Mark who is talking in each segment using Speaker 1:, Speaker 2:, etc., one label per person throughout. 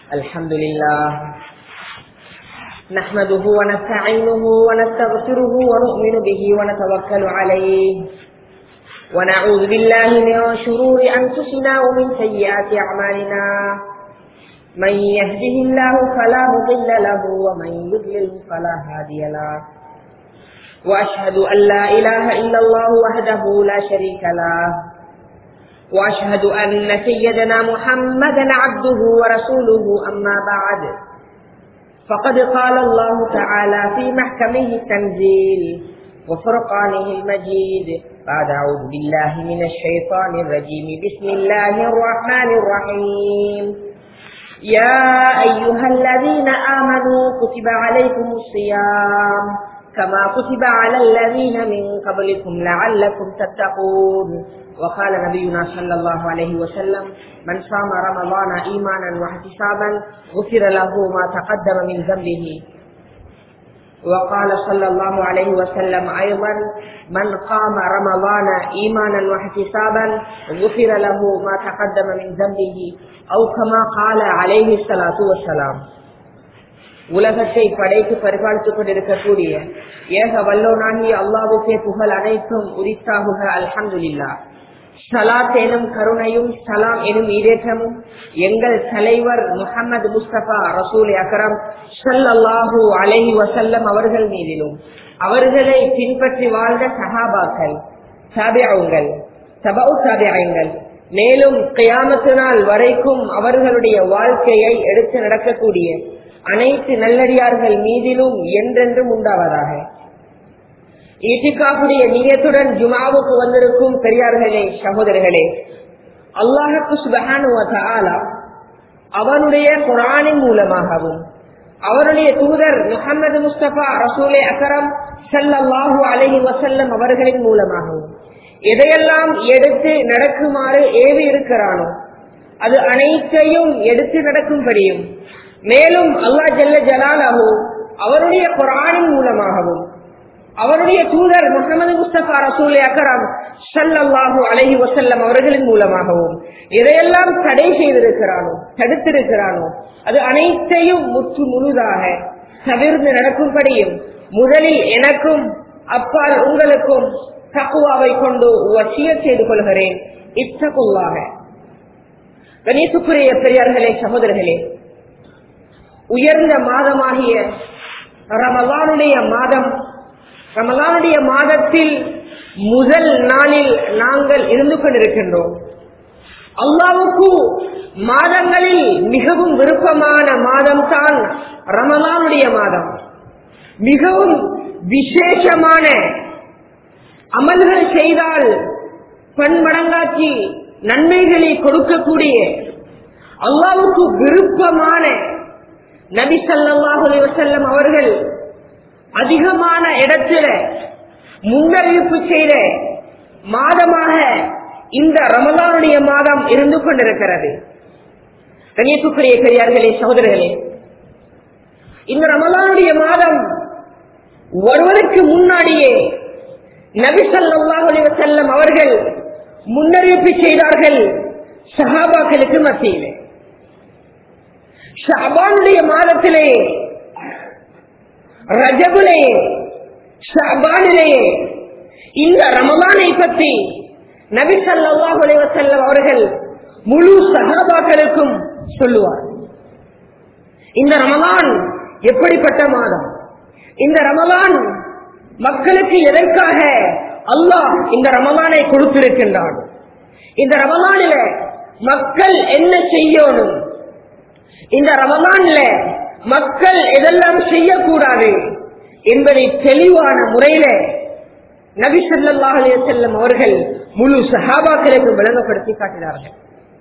Speaker 1: الحمد لله نحمده ونستعينه ونستغفره ونؤمن به ونتوكل عليه ونعوذ بالله من شرور أنفسنا ومن سيئات أعمالنا من يهده الله فلا مضل له ومن يضلل فلا هادي له وأشهد أن لا إله إلا الله وحده لا شريك له وأشهد أن سيدنا محمدا عبده ورسوله أما بعد فقد قال الله تعالى في محكمه التنزيل وفرقانه المجيد بعد أعوذ بالله من الشيطان الرجيم بسم الله الرحمن الرحيم يا أيها الذين آمنوا كتب عليكم الصيام كما كتب على الذين من قبلكم لعلكم تتقون وقال نبينا صلى الله عليه وسلم من صام رمضان إيمانا واحتسابا غفر له ما تقدم من ذنبه وقال صلى الله عليه وسلم أيضا من قام رمضان إيمانا واحتسابا غفر له ما تقدم من ذنبه أو كما قال عليه الصلاة والسلام உலகத்தை படைத்து பரிபாலித்துக் கொண்டிருக்கக்கூடிய ஏக வல்லோனாகி அல்லாவுக்கே புகழ் அனைத்தும் உரித்தாகுக அல்ஹம்துலில்லா சலாத் எனும் கருணையும் சலாம் எனும் ஈரேற்றமும் எங்கள் தலைவர் முகமது முஸ்தபா ரசூல் அக்கரம் சல்லாஹூ அலஹி வசல்லம் அவர்கள் மீதிலும் அவர்களை பின்பற்றி வாழ்ந்த சஹாபாக்கள் சாபியாவுங்கள் சபவு சாபியாயங்கள் மேலும் கியாமத்து நாள் வரைக்கும் அவர்களுடைய வாழ்க்கையை எடுத்து நடக்கக்கூடிய அனைத்து நல்லடியார்கள் மீதிலும் என்றென்றும் உண்டாவதாக ஈட்டிக்காப்புடைய நீயத்துடன் ஜுமாவுக்கு வந்திருக்கும் பெரியார்களே சகோதரர்களே அல்லாஹுக்கு சுபகான அவனுடைய குரானின் மூலமாகவும் அவருடைய தூதர் முகமது முஸ்தபா ரசூலே அக்கரம் சல்லாஹூ அலஹி வசல்லம் அவர்களின் மூலமாகவும் எதையெல்லாம் எடுத்து நடக்குமாறு ஏவி இருக்கிறானோ அது அனைத்தையும் எடுத்து நடக்கும்படியும் மேலும் அல்லா ஜல்ல ஜலாலாஹூ அவருடைய குரானின் மூலமாகவும் அவருடைய தூதர் முகமது முஸ்தபா ரசூல் அக்கரம் சல்லாஹூ அலஹி வசல்லம் அவர்களின் மூலமாகவும் இதையெல்லாம் தடை செய்திருக்கிறானோ தடுத்திருக்கிறானோ அது அனைத்தையும் முற்று முழுதாக தவிர்த்து நடக்கும்படியும் முதலில் எனக்கும் அப்பால் உங்களுக்கும் தக்குவாவை கொண்டு வசிய செய்து கொள்கிறேன் இத்தகுள்ளாக கணேசுக்குரிய பெரியார்களே சகோதரர்களே உயர்ந்த மாதமாகிய ரமலானுடைய மாதம் ரமலானுடைய மாதத்தில் முதல் நாளில் நாங்கள் இருந்து கொண்டிருக்கின்றோம் அல்லாவுக்கு மாதங்களில் மிகவும் விருப்பமான மாதம் தான் ரமலானுடைய மாதம் மிகவும் விசேஷமான அமல்கள் செய்தால் பன்மடங்காட்சி நன்மைகளை கொடுக்கக்கூடிய அல்லாவுக்கு விருப்பமான நபி சல்லாஹு வசல்லம் அவர்கள் அதிகமான இடத்துல முன்னறிவிப்பு செய்த மாதமாக இந்த ரமலானுடைய மாதம் இருந்து கொண்டிருக்கிறது கணியத்துக்குரிய பெரியார்களே சகோதரர்களே இந்த ரமலானுடைய மாதம் ஒருவருக்கு முன்னாடியே நபி சல்லாஹு செல்லம் அவர்கள் முன்னறிவிப்பு செய்தார்கள் சஹாபாக்களுக்கு மத்தியிலே ஷாபானுடைய மாதத்திலே ரஜபுலே ஷாபானிலே இந்த ரமலானை பற்றி நபி சல்லாஹ் செல்லம் அவர்கள் முழு சகாபாக்களுக்கும் சொல்லுவார் இந்த ரமலான் எப்படிப்பட்ட மாதம் இந்த ரமலான் மக்களுக்கு எதற்காக அல்லாஹ் இந்த ரமலானை கொடுத்திருக்கின்றான் இந்த ரமலானில மக்கள் என்ன செய்யணும் இந்த ரமலான்ல மக்கள் எதெல்லாம் செய்யக்கூடாது என்பதை தெளிவான முறையில நபி சொல்லா செல்லம் அவர்கள் முழு சஹாபாக்களுக்கு விளங்கப்படுத்தி காட்டினார்கள்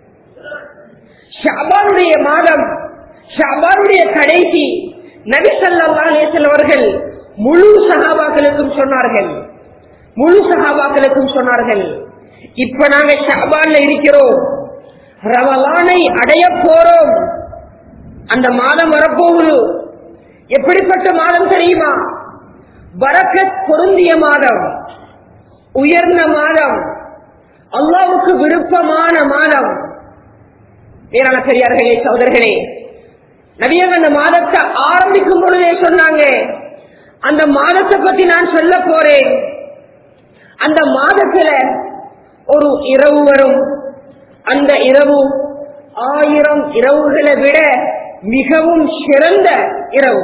Speaker 1: ஷாபானுடைய மாதம் ஷாபானுடைய கடைசி நபி சொல்லா செல்லம் அவர்கள் முழு சகாபாக்களுக்கும் சொன்னார்கள் முழு சகாபாக்களுக்கும் சொன்னார்கள் இப்ப நாங்க ஷாபான்ல இருக்கிறோம் ரவலானை அடைய போறோம் அந்த மாதம் வரப்போகுது எப்படிப்பட்ட மாதம் தெரியுமா வரக்கத் பொருந்திய மாதம் உயர்ந்த மாதம் அல்லாவுக்கு விருப்பமான மாதம் வேறான பெரியார்களே சகோதரர்களே நபியங்க அந்த மாதத்தை ஆரம்பிக்கும் பொழுதே சொன்னாங்க அந்த மாதத்தை பத்தி நான் சொல்ல போறேன் அந்த மாதத்துல ஒரு இரவு வரும் அந்த இரவு ஆயிரம் இரவுகளை விட மிகவும் சிறந்த இரவு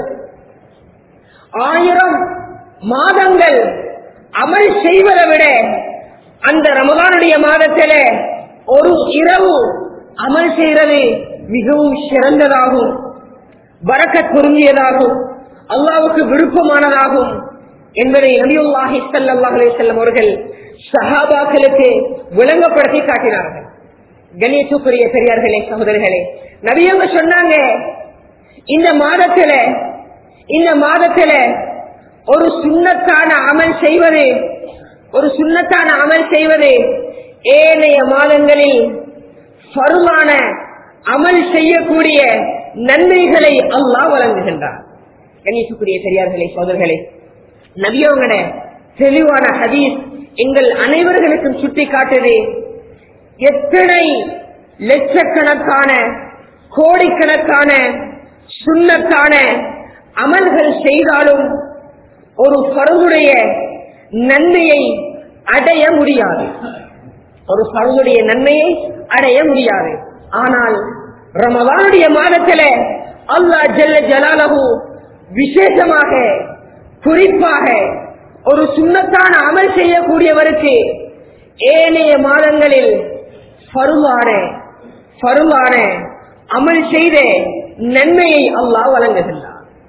Speaker 1: ஆயிரம் மாதங்கள் அமல் செய்வதை விட அந்த ரமதானுடைய மாதத்தில ஒரு இரவு அமல் செய்வது மிகவும் சிறந்ததாகும் வரக்கத் பொருந்தியதாகும் அல்லாவுக்கு விருப்பமானதாகும் என்பதை நபியுல்லாஹி ஸல்லல்லாஹு அலைஹி வஸல்லம் அவர்கள் சஹாபாக்களுக்கு விளங்கப்படுத்தி காட்டினார்கள் கணேசுக்குரிய பெரியார்களே சகோதரர்களே நபியவங்க சொன்னாங்க இந்த மாதத்துல இந்த மாதத்துல ஒரு சுண்ணத்தான அமல் செய்வது ஒரு சுண்ணத்தான அமல் செய்வது ஏனைய மாதங்களில் பருவான அமல் செய்யக்கூடிய நன்மைகளை அல்லாஹ் வழங்குகின்றார் கணேசுக்குரிய பெரியார்களே சோதர்களே நபியவங்கட தெளிவான ஹதீஸ் எங்கள் அனைவர்களுக்கும் சுட்டி காட்டுது எத்தனை லட்சக்கணக்கான கோடிக்கணக்கான சுண்ணத்தான அமல்கள் செய்தாலும் ஒரு பருவுடைய நன்மையை அடைய முடியாது ஒரு பருவுடைய நன்மையை அடைய முடியாது ஆனால் ரமதானுடைய மாதத்தில அல்லாஹ் ஜல்ல ஜலாலஹு விசேஷமாக குறிப்பாக ஒரு சுண்ணத்தான அமல் செய்யக்கூடியவருக்கு ஏனைய மாதங்களில் பருவான பருவான அமல் செய்த நன்மையை அல்லாஹ் வழங்குகின்றார்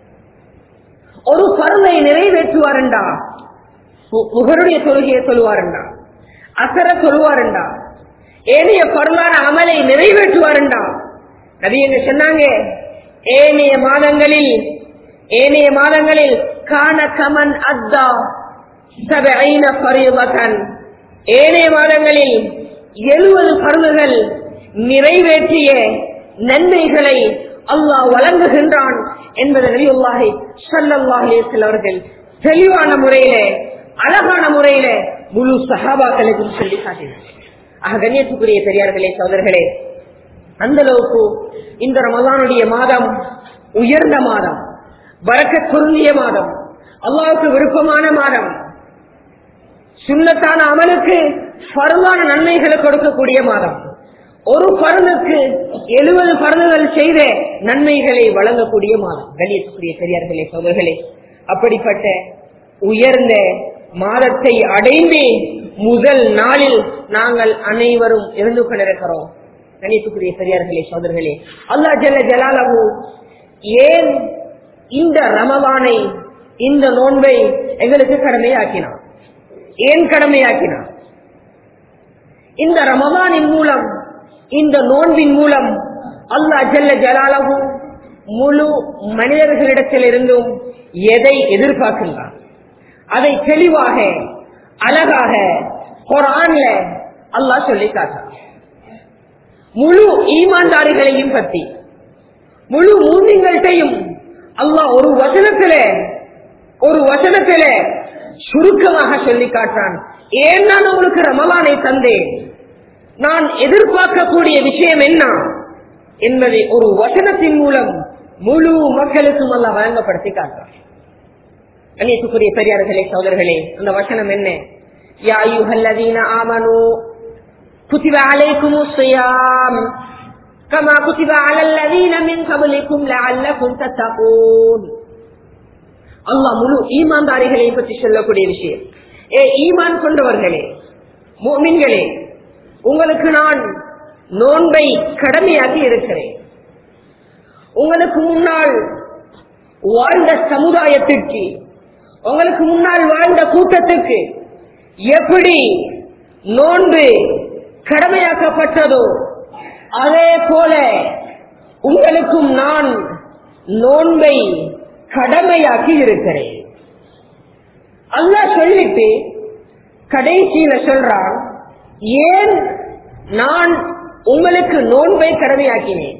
Speaker 1: ஒரு பருவை நிறைவேற்றுவாருண்டா முகருடைய தொழுகையை சொல்லுவாருண்டா அசர சொல்லுவாருண்டா ஏனைய பருவான அமலை நிறைவேற்றுவாருண்டா நபி என்ன சொன்னாங்க ஏனைய மாதங்களில் ஏனைய மாதங்களில் காண கமன் அத்தா சபைன பரிவகன் ஏனைய மாதங்களில் எழுபது பருவுகள் நிறைவேற்றிய நன்மைகளை அல்லாஹ் வழங்குகின்றான் என்பதை நபியுல்லாஹி சல்லல்லாஹி அவர்கள் தெளிவான முறையில அழகான முறையில முழு சகாபாக்களுக்கும் சொல்லி காட்டினார் ஆக கண்ணியத்துக்குரிய பெரியார்களே சோதர்களே அந்த அளவுக்கு இந்த ரமதானுடைய மாதம் உயர்ந்த மாதம் வரக்க பொருந்திய மாதம் அல்லாவுக்கு விருப்பமான மாதம் சுண்ணத்தான அமலுக்கு பருவான நன்மைகளை கொடுக்கக்கூடிய மாதம் ஒரு பருந்துக்கு எழுபது பருந்துகள் செய்த நன்மைகளை வழங்கக்கூடிய மாதம் கண்ணியத்துக்குரிய பெரியார்களே சோதர்களே அப்படிப்பட்ட உயர்ந்த மாதத்தை அடைந்து முதல் நாளில் நாங்கள் அனைவரும் இருந்து கொண்டிருக்கிறோம் கணித்துக்குரிய பெரியார்களே சோதர்களே அல்லா ஜல்ல ஜலாலகு ஏன் இந்த ரமவானை இந்த நோன்பை எங்களுக்கு கடமையாக்கினார் ஏன் கடமையாக்கினார் இந்த ரமவானின் மூலம் இந்த நோன்பின் மூலம் அல்லா ஜல்ல ஜலாலகு முழு மனிதர்களிடத்தில் இருந்தும் எதை எதிர்பார்க்கின்றார் அதை தெளிவாக அழகாக குரான்ல அல்லாஹ் சொல்லி காட்டார் முழு ஈமான்தாரிகளையும் பற்றி முழு மூமிங்கள்டையும் அல்லாஹ் ஒரு வசனத்தில ஒரு வசனத்தில சுருக்கமாக சொல்லி காட்டான் ஏன் நான் உங்களுக்கு ரமலானை தந்தேன் நான் எதிர்பார்க்கக்கூடிய விஷயம் என்ன என்பதை ஒரு வசனத்தின் மூலம் முழு மக்களுக்கும் அல்ல வழங்கப்படுத்தி காட்டுறான் கண்ணியத்துக்குரிய பெரியார்களே சோதர்களே அந்த வசனம் என்ன யா யுஹல்லதீன ஆமனு كتب عليكم الصيام كما كتب على الذين من قبلكم لعلكم تتقون அல்லாஹ் முழு ஈமான்தாரிகளை பற்றி சொல்லக்கூடிய விஷயம் ஏ ஈமான் கொண்டவர்களே மோமின்களே உங்களுக்கு நான் நோன்பை கடமையாக்கி இருக்கிறேன் உங்களுக்கு முன்னால் வாழ்ந்த சமுதாயத்திற்கு உங்களுக்கு முன்னால் வாழ்ந்த கூட்டத்துக்கு எப்படி நோன்பு கடமையாக்கப்பட்டதோ அதே போல உங்களுக்கும் நான் நோன்பை கடமையாக்கி இருக்கிறேன் அல்லா சொல்லிட்டு கடைசியில சொல்றான் ஏன் நான் உங்களுக்கு நோன்பை கடமையாக்கினேன்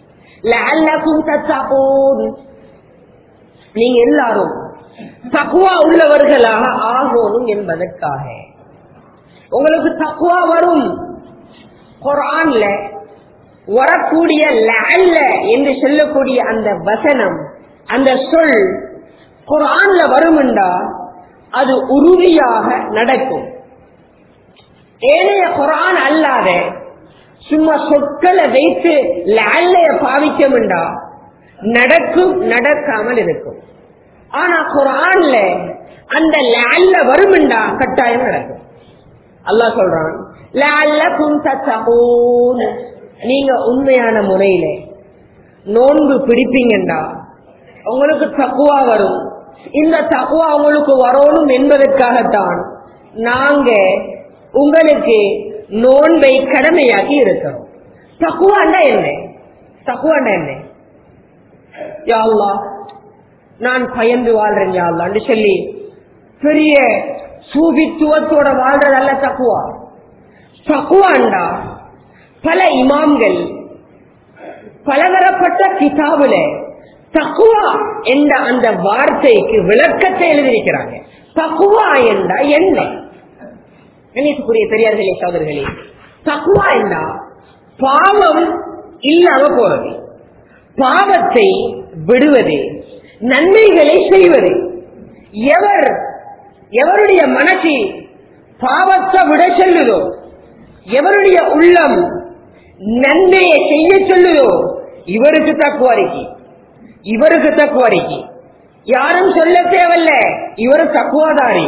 Speaker 1: நீங்க எல்லாரும் தக்குவா உள்ளவர்களாக ஆகணும் என்பதற்காக உங்களுக்கு தக்குவா வரும் குரான்ல வரக்கூடிய லஅல்ல என்று சொல்லக்கூடிய அந்த வசனம் அந்த சொல் குரான்ல வருமெண்டா அது உறுதியாக நடக்கும் ஏனைய குரான் அல்லாத சும்மா சொற்களை வைத்து லஅல்லைய பாவிக்கமெண்டா நடக்கும் நடக்காமல் இருக்கும் ஆனா குரான்ல அந்த லஅல்ல வருமெண்டா கட்டாயம் நடக்கும் அல்லாஹ் சொல்றான் லஅல்லக்கும் தத்தகூன் நீங்க உண்மையான முறையில நோன்பு பிடிப்பீங்கண்டா உங்களுக்கு தக்குவா வரும் இந்த தக்குவா உங்களுக்கு வரணும் என்பதற்காகத்தான் நாங்க உங்களுக்கு நோன்பை கடமையாக்கி இருக்கிறோம் தக்குவாண்டா என்ன தக்குவாண்டா என்ன யா அல்லாஹ், நான் பயந்து வாழ்றேன் யா அல்லாஹ்னு சொல்லி பெரிய சூபித்துவத்தோட வாழ்றதல்ல தக்குவா தக்குவாண்டா பல இமாம்கள் பலதரப்பட்ட கிதாபுல தக்குவா என்ற அந்த வார்த்தைக்கு விளக்கத்தை எழுதியிருக்கிறாங்க தக்குவா என்றா என்ன கணேசக்குரிய பெரியார்களே சோதர்களே தக்குவா என்றா பாவம் இல்லாம போறது பாவத்தை விடுவது நன்மைகளை செய்வது எவர் எவருடைய மனசு பாவத்தை விட சொல்லுதோ எவருடைய உள்ளம் நன்மையை செய்ய சொல்லுதோ இவருக்கு தக்குவாரிக்கு இவருக்கு தக்குவாரிக்கு யாரும் சொல்ல தேவையில்ல இவரு தக்குவாதாரி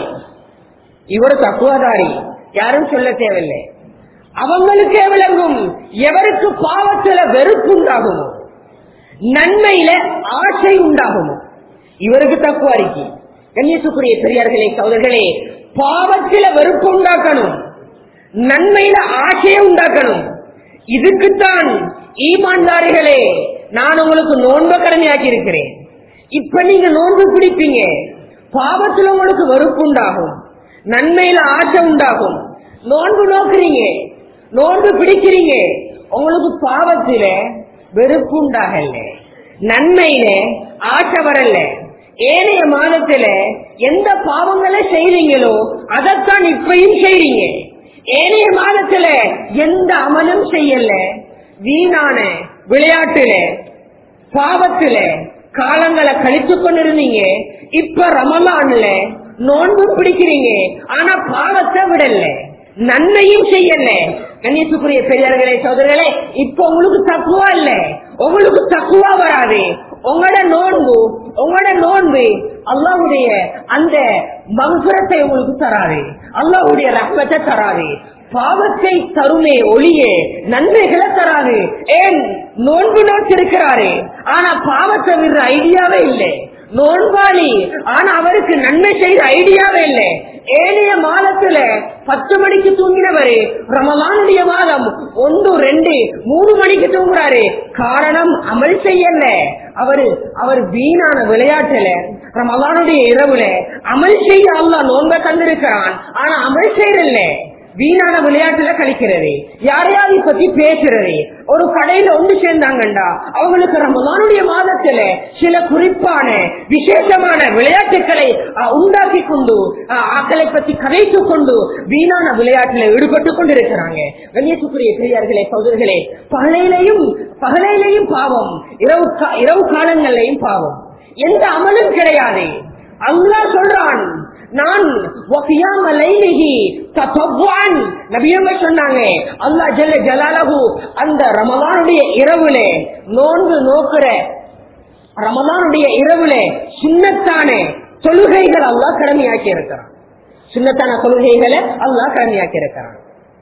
Speaker 1: இவரு தக்குவாதாரி யாரும் சொல்ல தேவையில்லை அவங்களுக்கே விளங்கும் எவருக்கு பாவத்துல வெறுப்பு உண்டாகுமோ நன்மையில ஆசை உண்டாகுமோ இவருக்கு தக்குவாரிக்கு கண்ணியத்துக்குரிய பெரியார்களே சோதர்களே பாவத்தில வெறுப்பு உண்டாக்கணும் நன்மையில ஆசையை உண்டாக்கணும் இதுக்குத்தான் ஈமான்தாரிகளே நான் உங்களுக்கு நோன்பு கடமையாக்கி இருக்கிறேன் இப்ப நீங்க நோன்பு பிடிப்பீங்க பாவத்துல உங்களுக்கு வெறுப்பு உண்டாகும் நன்மையில ஆசை உண்டாகும் நோன்பு நோக்குறீங்க நோன்பு பிடிக்கிறீங்க உங்களுக்கு பாவத்தில வெறுப்பு உண்டாகல நன்மையில ஆசை வரல ஏனைய மாதத்துல எந்த பாவங்களை செய்றீங்களோ அதைத்தான் இப்பயும் செய்றீங்க ஏனைய மாதத்துல எந்த அமலும் செய்யல வீணான விளையாட்டுல பாவத்துல காலங்களை கழித்து கொண்டிருந்தீங்க இப்ப ரமலான்ல நோன்பு பிடிக்கிறீங்க ஆனா பாவத்தை விடல நன்மையும் செய்யல கண்ணியத்துக்குரிய பெரியார்களே சோதரர்களே இப்ப உங்களுக்கு தக்குவா இல்ல உங்களுக்கு தக்குவா வராது உங்களோட நோன்பு உங்களோட நோன்பு அல்லாவுடைய அந்த மங்குரத்தை உங்களுக்கு தராது அல்லாவுடைய ரத்தத்தை தராது பாவத்தை தருமே ஒளியே நன்மைகளை தராது ஏன் நோன்பு நோக்கிருக்கிறாரு ஆனா பாவத்தை விடுற ஐடியாவே இல்லை நோன்பாளி ஆனா அவருக்கு நன்மை செய்த ஐடியாவே இல்லை ஏனைய மாதத்துல பத்து மணிக்கு தூங்கினவரு ரமலானுடைய மாதம் ஒன்று ரெண்டு மூணு மணிக்கு தூங்குறாரு காரணம் அமல் செய்யல அவரு அவர் வீணான விளையாட்டுல ரமலானுடைய இரவுல அமல் செய்ய அல்லா நோன்ப தந்திருக்கிறான் ஆனா அமல் செய்யறல்ல வீணான விளையாட்டுல கழிக்கிறது யாரையாவது பத்தி பேசுறது ஒரு கடையில ஒன்று சேர்ந்தாங்கண்டா அவங்களுக்கு ரமலானுடைய மாதத்துல சில குறிப்பான விசேஷமான விளையாட்டுகளை அஹ், உண்டாக்கி கொண்டு அஹ், ஆக்களை பத்தி கதைத்து கொண்டு வீணான விளையாட்டுல ஈடுபட்டு கொண்டிருக்கிறாங்க கண்ணியத்துக்குரிய பெரியார்களே சகோதரர்களே பகலையிலையும் பகலையிலையும் பாவம் இரவு கா- இரவு காலங்கள்லையும் பாவம் எந்த அமலும் கிடையாது அல்லாஹ் சொல்றான் நான் வஃபியாம லைலிஹி ததவ்வான் நபியங்க சொன்னாங்க அல்லாஹ் ஜல்ல ஜலாலஹு அந்த ரமலானுடைய இரவுல நோன்பு நோக்குற ரமலானுடைய இரவுல சுண்ணத்தான தொழுகைகள் அல்லாஹ் கடமையாக்கி இருக்கிறான் சுண்ணத்தான தொழுகைகளை அல்லாஹ் கடமையாக்கி இருக்கிறான்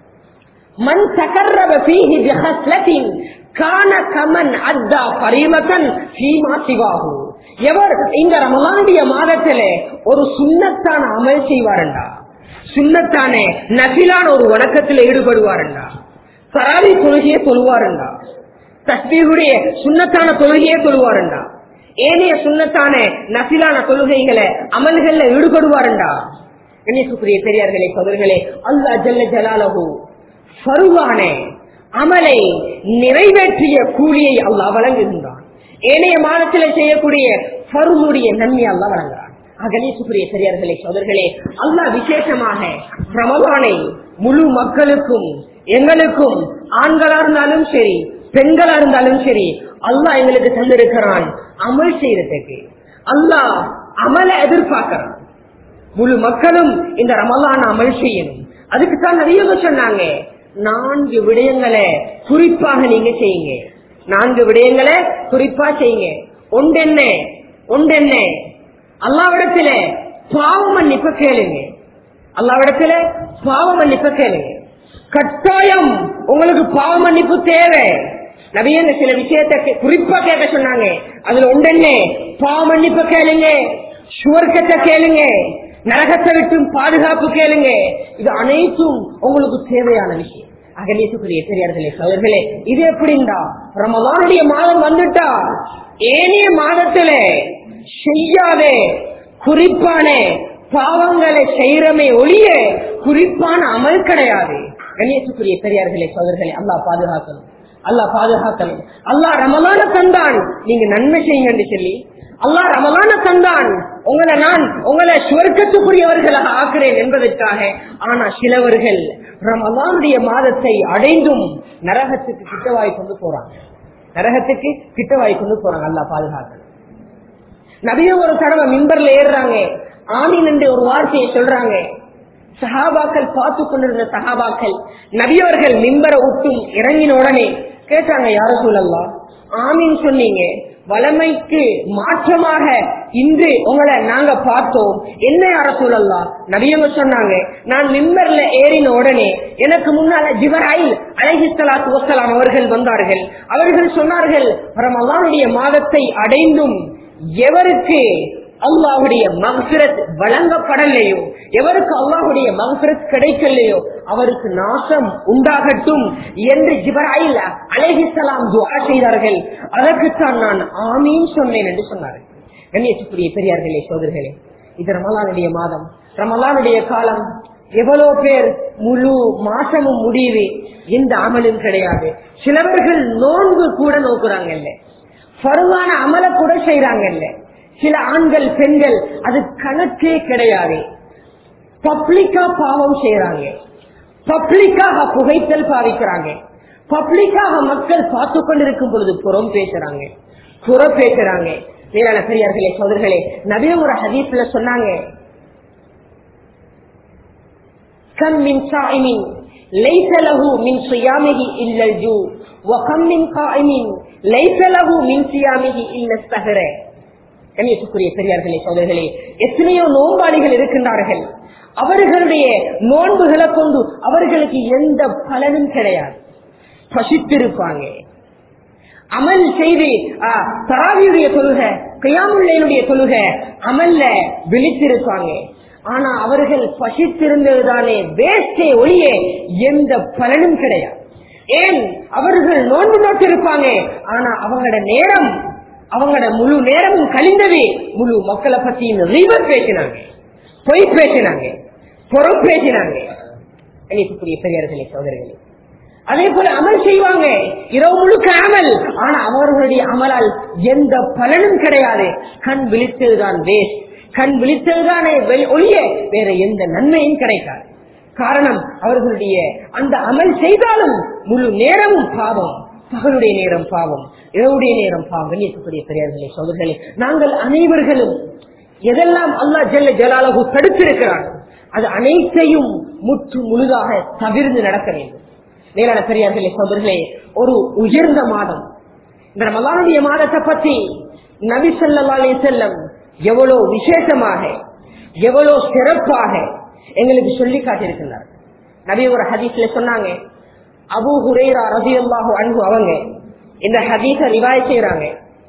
Speaker 1: மண் தகர்ரப ஃபீஹி பிஹஸ்லத்தின் கான கமன் அத்தா பரிமகன் ஃபீமா சிவாஹு எவர் இந்த ரமலானுடைய மாதத்திலே ஒரு சுண்ணத்தான அமல் செய்வாருண்டா சுண்ணத்தான நபிலான ஒரு வணக்கத்தில் ஈடுபடுவாருண்டா சராவி தொழுகையை சொல்லுவாருண்டா தஸ்பீகுடைய சுண்ணத்தான தொழுகையை சொல்லுவாருண்டா ஏனைய சுண்ணத்தான நபிலான தொழுகைகளை அமல்கள்ல ஈடுபடுவாருண்டா கணேசுக்குரிய பெரியார்களே சோதர்களே அல்லா ஜல்ல ஜலாலஹு ஃபருவான அமலை நிறைவேற்றிய கூலியை அல்லாஹ் வழங்குகின்றான் ஏனைய மாதத்தில் செய்யக்கூடிய ஃபருடைய நன்மை அல்லாஹ் வழங்குறான் அகணேசுக்குரிய பெரியார்களே சோதர்களே அல்லாஹ் விசேஷமாக ரமலானை முழு மக்களுக்கும் எங்களுக்கும் ஆண்களா இருந்தாலும் சரி பெண்களா இருந்தாலும் சரி அல்லாஹ் எங்களுக்கு தந்திருக்கிறான் அமல் செய்யறதுக்கு அல்லாஹ் அமலை எதிர்பார்க்கிறான் முழு மக்களும் இந்த ரமலான் அமல் செய்யணும் அதுக்கு தான் நிறைய சொன்னாங்க நான்கு விடயங்களை குறிப்பாக நீங்க செய்யுங்க நான்கு விடயங்களை குறிப்பா செய்யுங்க ஒன்றென்ன ஒன்றென்ன அல்லாவிடத்துல பாவ மன்னிப்ப கேளுங்க அல்லாவிடத்துல பாவ மன்னிப்ப கேளுங்க கட்டாயம் உங்களுக்கு பாவ மன்னிப்பு தேவை நபியங்க சில விஷயத்தை கே- குறிப்பா கேட்க சொன்னாங்க அதுல ஒன்றென்ன பாவ மன்னிப்பு கேளுங்க சுவர்க்கத்தை கேளுங்க நரகத்தை விட்டும் பாதுகாப்பு கேளுங்க இது அனைத்தும் உங்களுக்கு தேவையான விஷயம் அகலேசுக்குரிய பெரியார்களே சோதர்களே இது எப்படின்னா ரமலானுடைய மாதம் வந்துட்டா ஏனைய மாதத்துல செய்யாதே குறிப்பான பாவங்களை செய்யறமே ஒழிய குறிப்பான அமல் கிடையாது கணேசுக்குரிய பெரியார்களே சோதர்களே அல்லாஹ் பாதுகாக்கணும் அல்லாஹ் பாதுகாக்கணும் அல்லாஹ் ரமலான தந்தான் நீங்க நன்மை செய்யுங்க என்று சொல்லி அல்லாஹ் ரமலான தந்தான் உங்களை நான் உங்களை சுவர்க்கத்துக்குரியவர்களாக ஆக்குறேன் என்பதற்காக ஆனா சிலவர்கள் ரமலானுடைய மாதத்தை அடைந்தும் நரகத்துக்கு கிட்டவாய் கொண்டு போறாங்க நரகத்துக்கு கிட்டவாய் கொண்டு போறாங்க அல்லாஹ் பாதுகாக்கணும் நபிய ஒரு தடவை மிம்பர்ல ஏறுறாங்க ஆமீன் என்று ஒரு வார்த்தையை சொல்றாங்க சஹாபாக்கள் பார்த்து கொண்டிருந்த சஹாபாக்கள் நபியவர்கள் மிம்பரை விட்டும் இறங்கின உடனே கேட்டாங்க யார சொல்லலாம் ஆமீன் சொன்னீங்க வளமைக்கு மாற்றமாக இன்று உங்களை நாங்க பார்த்தோம் என்ன யார சொல்லலாம் நபியவங்க சொன்னாங்க நான் மிம்பர்ல ஏறின உடனே எனக்கு முன்னால ஜிவராயில் அழகிஸ்தலாத்து வசலாம் அவர்கள் வந்தார்கள் அவர்கள் சொன்னார்கள் ரமலானுடைய மாதத்தை அடைந்தும் எவருக்கு அல்லாஹுடைய மகசிரத் வழங்கப்படலையோ எவருக்கு அல்லாஹுடைய மகசிரத் கிடைக்கலையோ அவருக்கு நாசம் உண்டாகட்டும் என்று ஜிபராயில் அலேஹிசலாம் துவா செய்தார்கள் அதற்குத்தான் நான் ஆமீன் சொன்னேன் என்று சொன்னார்கள் கண்ணியத்துக்குரிய பெரியார்களே சோதர்களே இது ரமலானுடைய மாதம் ரமலானுடைய காலம் எவ்வளவு பேர் முழு மாசமும் முடிவு எந்த அமலும் கிடையாது சிலவர்கள் நோன்பு கூட நோக்குறாங்கல்ல பருவான அமல கூட செய்யறாங்கல்ல சில ஆண்கள் பெண்கள் அது கணக்கே கிடையாது பப்ளிக்கா பாவம் செய்யறாங்க பப்ளிக்காக புகைத்தல் பாவிக்கிறாங்க பப்ளிக்காக மக்கள் பார்த்து கொண்டிருக்கும் பொழுது புறம் பேசுறாங்க புற பேசுறாங்க மேலான பெரியார்களே சோதர்களே நபிய ஒரு ஹதீஸ்ல சொன்னாங்க كم من صائم ليس له من صيامه إلا الجوع وكم من قائم ليس له من صيامه إلا السهر கண்ணியத்துக்குரிய பெரியார்களே சோதர்களே எத்தனையோ நோன்பாளிகள் இருக்கின்றார்கள் அவர்களுடைய நோன்புகளை கொண்டு அவர்களுக்கு எந்த பலனும் கிடையாது பசித்திருப்பாங்க அமல் செய்து தராவியுடைய தொழுகை கையாமுள்ளையனுடைய தொழுகை அமல்ல விழித்திருப்பாங்க ஆனா அவர்கள் பசித்திருந்ததுதானே வேஸ்டே ஒளிய எந்த பலனும் கிடையாது ஏன் அவர்கள் நோன்பு நோட்டிருப்பாங்க ஆனா அவங்களோட நேரம் அவங்களோட முழு நேரமும் கழிந்தது முழு மக்களை பத்தி ரிவர் பேசினாங்க பொய் பேசினாங்க பொறம் பேசினாங்க கணிப்புக்குரிய பெரியார்களே சோதர்களே அதே போல அமல் செய்வாங்க இரவு முழுக்க அமல் ஆனா அவர்களுடைய அமலால் எந்த பலனும் கிடையாது கண் விழித்ததுதான் வேஸ்ட் கண் விழித்ததுதானே ஒளிய வேற எந்த நன்மையும் கிடைக்காது காரணம் அவர்களுடைய அந்த அமல் செய்தாலும் முழு நேரமும் பாவம் பகலுடைய நேரம் பாவம் இரவுடைய நேரம் பாவம் வெளியேற்றக்கூடிய பெரியார்களே சோதர்களே நாங்கள் அனைவர்களும் எதெல்லாம் அல்லா ஜெல்ல ஜலாலகு தடுத்திருக்கிறான் அது அனைத்தையும் முற்று முழுதாக தவிர்த்து நடக்க வேண்டும் மேலான பெரியார்களே சோதர்களே ஒரு உயர்ந்த மாதம் இந்த ரமலானுடைய மாதத்தை பற்றி நபி சொல்லி செல்லம் எவ்வளவு விசேஷமாக எவ்வளவு சிறப்பாக எங்களுக்கு சொல்லி காட்டியிருக்கிறார் நபி ஒரு ஹதீஸ்ல சொன்னாங்க அபு ஹுரேரா ரவி அல்லாஹு அன்பு அவங்க இந்த ஹதீஸ ரிவாய் செய்யறாங்க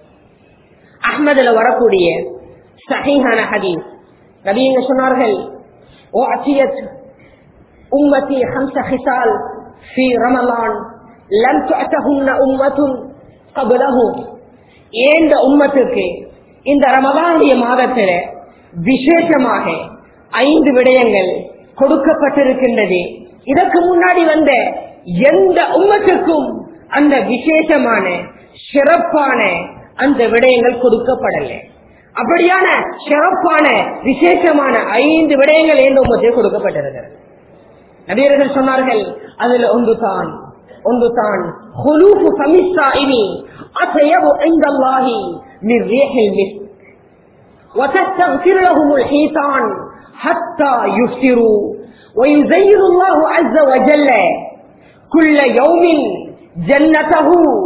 Speaker 1: அஹ்மதுல வரக்கூடிய சஹீஹான ஹதீஸ் நபி எங்க சொன்னார்கள் ஓ அச்சியத் உம்மத்தி ஹம்ச ஹிசால் في رمضان لم تعتهن أمة قبله ஏந்த உம்மத்துக்கு இந்த ரமதானுடைய மாதத்தில விசேஷமாக ஐந்து விடயங்கள் கொடுக்கப்பட்டிருக்கின்றது இதற்கு முன்னாடி வந்த எந்த உம்மத்துக்கும் அந்த விசேஷமான சிறப்பான அந்த விடயங்கள் கொடுக்கப்படலை அப்படியான சிறப்பான விசேஷமான ஐந்து விடயங்கள் எந்த உம்மத்துக்கு கொடுக்கப்பட்டிருக்கிறது நபியர்கள் சொன்னார்கள் அதுல ஒன்று தான் ஒன்று தான் خلوف فم الصائم أطيب عند الله من ريح المسك وتستغفر لهم الحيطان حتى يفطروا ويزين الله عز وجل كل يوم جنته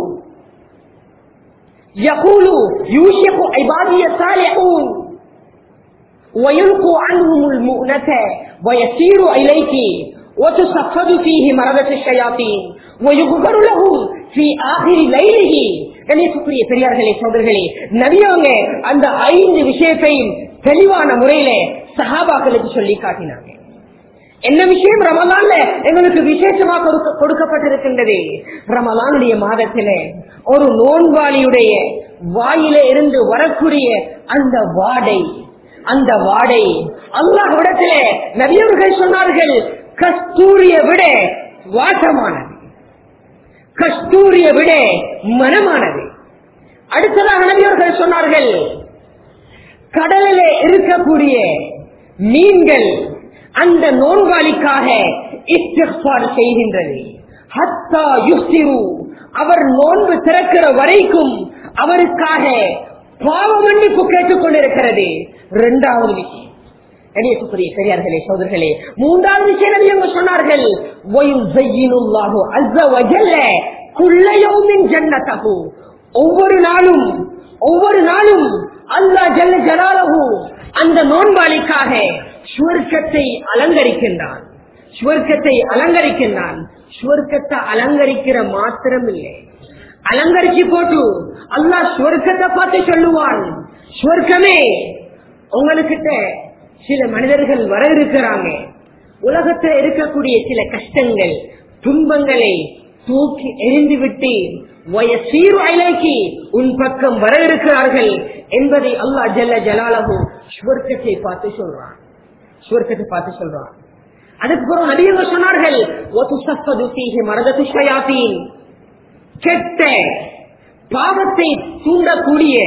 Speaker 1: يقول يوشك عبادي الصالحون ويلقوا عنهم المؤنة ويسير إليك وتصفد فيه مردة الشياطين ويغفر لهم في آخر ليله கணேசக்குரிய பெரியார்களே சோதர்களே நபியவங்க அந்த ஐந்து விஷயத்தையும் தெளிவான முறையில சஹாபாக்களுக்கு சொல்லி காட்டினாங்க என்ன விஷயம் ரமலான்ல எங்களுக்கு விசேஷமா கொடுக்க கொடுக்கப்பட்டிருக்கின்றது ரமலானுடைய மாதத்தில ஒரு நோன்பாளியுடைய வாயில இருந்து வரக்கூடிய அந்த வாடை அந்த வாடை அல்லாஹ்விடத்தில நபியவர்கள் சொன்னார்கள் கஸ்தூரிய விட வாசமானது கஸ்தூரிய விட மனமானது அடுத்ததாக நபியவர்கள் சொன்னார்கள் கடலிலே இருக்கக்கூடிய மீன்கள் அந்த நோன்பாளிக்காக இஸ்திஃபார் செய்கின்றது ஹத்தா யுஸ்திரு அவர் நோன்பு திறக்கிற வரைக்கும் அவருக்காக பாவ மன்னிப்பு கேட்டுக் கொண்டிருக்கிறது இரண்டாவது விஷயம் கணேசக்குரிய பெரியார்களே சோதர்களே மூன்றாவது விஷயம் நபி அவங்க சொன்னார்கள் "வயுஸையினுல்லாஹு அஸ்ஸ வஜல்ல குல்ல யௌமின் ஜன்னதஹு." ஒவ்வொரு நாளும் ஒவ்வொரு நாளும் அல்லாஹ் ஜல்ல ஜலாலஹு அந்த நோன்பாளிக்காக சுவர்க்கத்தை அலங்கரிக்கின்றான் சுவர்க்கத்தை அலங்கரிக்கின்றான் சுவர்க்கத்தை அலங்கரிக்கிற மாத்திரம் இல்லை அலங்கரிச்சு போட்டு அல்லாஹ் சுவர்க்கத்தை பார்த்து சொல்லுவான் சுவர்க்கமே உங்களுக்கிட்ட சில மனிதர்கள் வர இருக்கிறாங்க உலகத்துல இருக்கக்கூடிய சில கஷ்டங்கள் துன்பங்களை தூக்கி எரிந்து விட்டு வயசீரு அலைக்கு உன் பக்கம் வர இருக்கிறார்கள் என்பதை அல்லாஹ் ஜல்ல ஜலாலஹு சுவர்க்கத்தை பார்த்து சொல்றான் சுவர்க்கத்தை பார்த்து சொல்றான் அதுக்கு பிறகு நபியங்க சொன்னார்கள் "வதுசஃபது ஃபீஹி மரதத்து ஷயாத்தீன்." கெட்ட பாவத்தை தூண்டக்கூடிய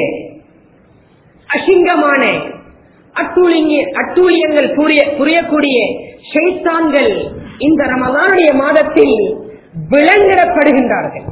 Speaker 1: அசிங்கமான அட்டூழிய அட்டூழியங்கள் புரிய புரியக்கூடிய ஷைத்தான்கள் இந்த ரமலானுடைய மாதத்தில் விலங்கிடப்படுகின்றார்கள்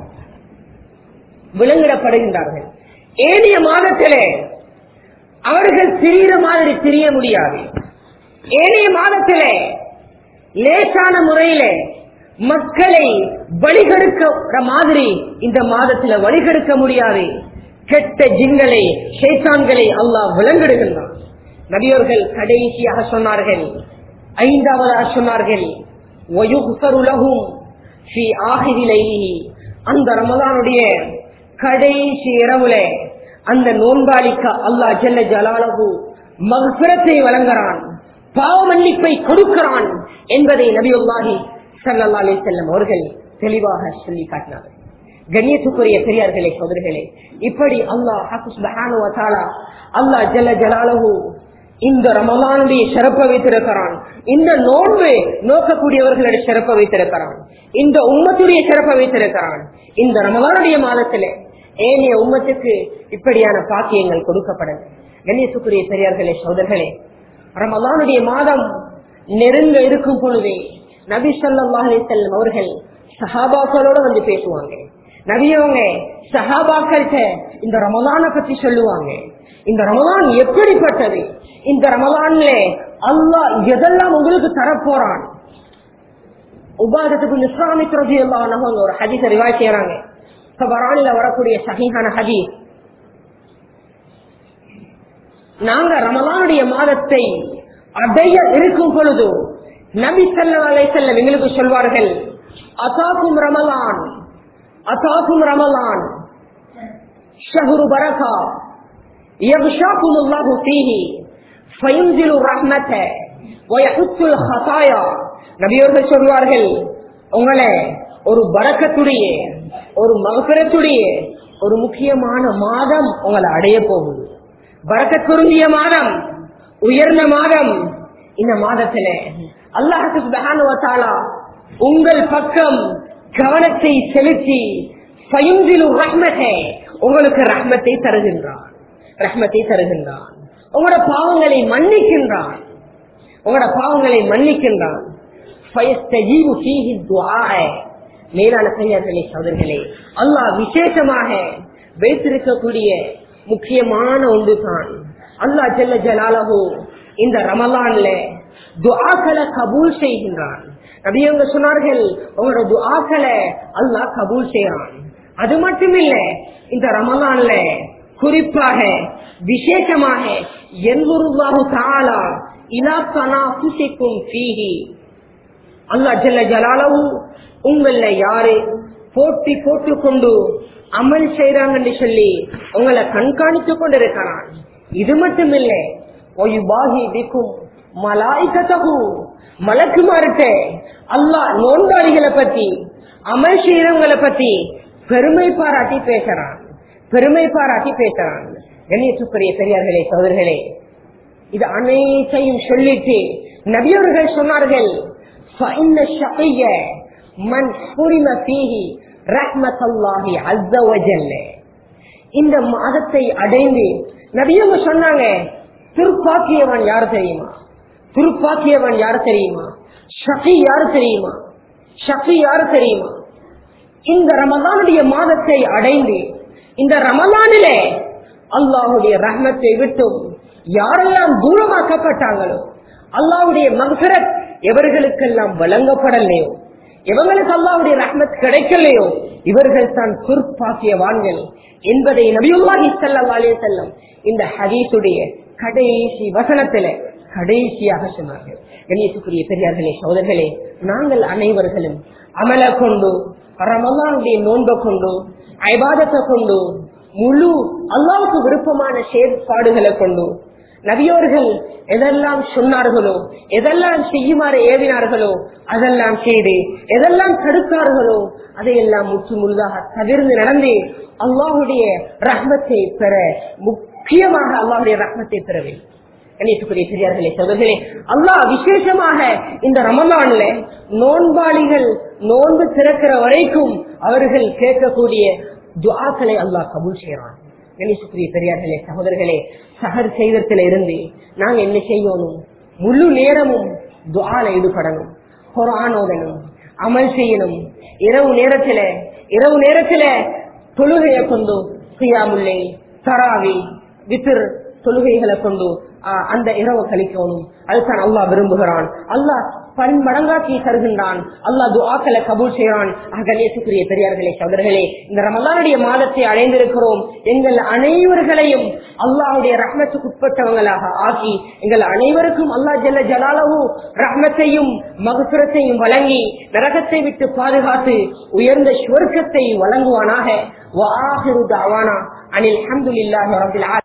Speaker 1: விலங்கிடப்படுகின்றார்கள் ஏனைய மாதத்திலே அவர்கள் திரியிற மாதிரி திரிய முடியாது ஏனைய மாதத்திலே லேசான முறையில மக்களை வழிகெடுக்கிற மாதிரி இந்த மாதத்துல வழிகெடுக்க முடியாது கெட்ட ஜிங்களை ஷேத்தான்களை அல்லாஹ் விளங்கிடுகின்றான் நபியோர்கள் கடைசியாக சொன்னார்கள் ஐந்தாவதாக சொன்னார்கள் "வயுக்ஃபரு லஹும் ஃபீ ஆஹிரி லைலிஹி." அந்த ரமலானுடைய கடைசி இரவுல அந்த நோன்பாளிக்கு அல்லாஹ் ஜல்ல ஜலாலஹு மகபிரத்தை வழங்குறான் பாவ மன்னிப்பை கொடுக்கிறான் என்பதை நபியுல்லாஹி ஸல்லல்லாஹு அலைஹி வஸல்லம் அவர்கள் தெளிவாக சொல்லி காட்டினார்கள் கண்ணியத்துக்குரிய பெரியார்களே சோதர்களே இப்படி அல்லாஹ் சுப்ஹானஹு வ தஆலா அல்லாஹ் ஜல்ல ஜலாலஹு இந்த ரமலானுடைய சிறப்பை வைத்திருக்கிறான் இந்த நோன்பு நோக்கக்கூடியவர்களுடைய சிறப்பை வைத்திருக்கிறான் இந்த உம்மத்துடைய சிறப்பை வைத்திருக்கிறான் இந்த ரமலானுடைய மாதத்திலே ஏனைய உம்மத்துக்கு இப்படியான பாக்கியங்கள் கொடுக்கப்படும் கண்ணியத்துக்குரிய பெரியார்களே சோதர்களே ரமலானுடைய மாதம் நெருங்க இருக்கும் பொழுதே நபி ஸல்லல்லாஹு அலைஹி வஸல்லம் அவர்கள் சஹாபாக்களோட வந்து பேசுவாங்க நபியவங்க சஹாபாக்கள்கிட்ட இந்த ரமலான பத்தி சொல்லுவாங்க இந்த ரமலான் எப்படிப்பட்டது இந்த ரமலான்ல அல்லாஹ் எதெல்லாம் உங்களுக்கு தரப்போறான் உபாதத்துக்கு இஸ்லாமிக் ரஜி எல்லாம் ஒரு ஹதீஸ ரிவாய் செய்யறாங்க பரானில வரக்கூடிய சஹீஹான ஹதீஸ் நாங்க ரமலானுடைய மாதத்தை அடைய இருக்கும் பொழுது நபி ஸல்லல்லாஹு அலைஹி வஸல்லம் எங்களுக்கு சொல்வார்கள் அதாக்கும் ரமலான் அதாக்கும் ரமலான் ஷஹ்ரு பரகா يغشاكم الله فيه فينزل الرحمة ويحث الخطايا நபியவர்கள் சொல்வார்கள் உங்களை ஒரு பரக்கத்துடைய ஒரு மகசரத்துடைய ஒரு முக்கியமான மாதம் உங்களை அடைய போகுது பரக்கத் பொருந்திய மாதம் உயர்ந்த மாதம் இந்த மாதத்துல அல்லாஹு சுப்ஹானஹு வ தஆலா உங்கள் பக்கம் கவனத்தை செலுத்தி ஃபயுன்சிலு ரஹ்மத்தை உங்களுக்கு ரஹ்மத்தை தருகின்றான் ரஹ்மத்தை தருகின்றான் உங்களோட பாவங்களை மன்னிக்கின்றான் உங்களோட பாவங்களை மன்னிக்கின்றான் ஃபயஸ்தஜீபு ஃபீஹி துஆஅ. மேலான பெரியார்களே சோதர்களே அல்லாஹ் விசேஷமாக வைத்திருக்கக்கூடிய முக்கியமான ஒன்று தான் அல்லாஹ் ஜல்ல ஜலாலஹு இந்த ரமலான்ல துஆக்களை கபூல் செய்கின்றான் நபியவங்க சொன்னார்கள் உங்களோட துஆக்களை அல்லாஹ் கபூல் செய்யறான் அது மட்டுமில்ல இந்த ரமலான்ல குறிப்பாக விசேஷமாக எல்லுருவாஹு தாலா இலா தனாஃபுசிக்கும் ஃபீஹி அல்லாஹ் ஜல்ல ஜலாலஹு உங்கள யாரு போட்டி போட்டுக்கொண்டு அமல் செய்யறாங்கன்னு சொல்லி உங்களை கண்காணித்து கொண்டிருக்கிறான் இது மட்டும் இல்ல ஒயுபாகி விக்கும் மலாய்கத்தகு மலக்குமார்கிட்ட அல்லாஹ் நோன்பாளிகளை பத்தி அமல் செய்யறவங்களை பத்தி பெருமை பாராட்டி பேசுறான் பெருமை பாராட்டி பேசுறான் கண்ணியத்துக்குரிய பெரியார்களே சோதர்களே இது அனைத்தையும் சொல்லிட்டு நபியவர்கள் சொன்னார்கள் فإن الشقي من حرم فيه رحمة الله عز وجل இந்த மாதத்தை அடைந்து நபியவங்க சொன்னாங்க திருப்பாக்கியவன் யார் தெரியுமா திருப்பாக்கியவன் யார் தெரியுமா ஷகி யார் தெரியுமா ஷகி யார் தெரியுமா இந்த ரமலானுடைய மாதத்தை அடைந்து இந்த ரமலானிலே அல்லாஹுடைய ரஹ்மத்தை விட்டும் யாரெல்லாம் தூரமாக்கப்பட்டாங்களோ அல்லாஹுடைய மகரத் எவர்களுக்கெல்லாம் வழங்கப்படலையோ எவங்களுக்கு அல்லாவுடைய ரஹ்மத் கிடைக்கலையோ இவர்கள் தான் சொற்பாக்கியவான்கள் என்பதை நபியுல்லாஹி ஸல்லல்லாஹு செல்லம் இந்த ஹதீஸுடைய கடைசி வசனத்தில கடைசியாக சொன்னார்கள் கணேசுக்குரிய பெரியார்களே சோதர்களே நாங்கள் அனைவர்களும் அமல கொண்டு ரமலானுடைய நோன்பை கொண்டு ஐபாதத்தை கொண்டு முழு அல்லாவுக்கு விருப்பமான செயற்பாடுகளை கொண்டு நபியோர்கள் எதெல்லாம் சொன்னார்களோ எதெல்லாம் செய்யுமாறு ஏவினார்களோ அதெல்லாம் செய்து எதெல்லாம் தடுத்தார்களோ அதையெல்லாம் முற்று முழுதாக தவிர்ந்து நடந்து அல்லாஹுடைய ரஹ்மத்தை பெற முக்கியமாக அல்லாஹுடைய ரஹ்மத்தை பெறவில்லை கணியத்துக்குரிய பெரியார்களே சோதர்களே அல்லாஹ் விசேஷமாக இந்த ரமலான்ல நோன்பாளிகள் நோன்பு திறக்கிற வரைக்கும் அவர்கள் கேட்கக்கூடிய துஆக்களை அல்லாஹ் கபூல் செய்யறான் கணேசுக்குரிய பெரியார்களே சகோதரர்களே சகர் செய்தத்துல இருந்து நாங்க என்ன செய்யணும் முழு நேரமும் துஆல ஈடுபடணும் குரான் ஓதணும் அமல் செய்யணும் இரவு நேரத்துல இரவு நேரத்துல தொழுகையை கொண்டு சியாமுல்லை தராவி வித்திர் தொழுகைகளை கொண்டு ஆஹ், அந்த இரவு கழிக்கணும் அதுதான் அல்லாஹ் விரும்புகிறான் அல்லாஹ் பன்மடங்காக்கி தருகின்றான் அல்லாஹ் துஆக்களை கபூல் செய்கிறான் அகலேசுக்குரிய பெரியார்களே சோதர்களே இந்த ரமலானுடைய மாதத்தை அடைந்திருக்கிறோம் எங்கள் அனைவர்களையும் அல்லாஹுடைய ரஹ்மத்துக்கு உட்பட்டவங்களாக ஆக்கி எங்கள் அனைவருக்கும் அல்லாஹ் ஜல்ல ஜலாலவு ரஹ்மத்தையும் மகசுரத்தையும் வழங்கி நரகத்தை விட்டு பாதுகாத்து உயர்ந்த சுவர்க்கத்தை வழங்குவானாக وآخر دعوانا عن الحمد لله رب العالمين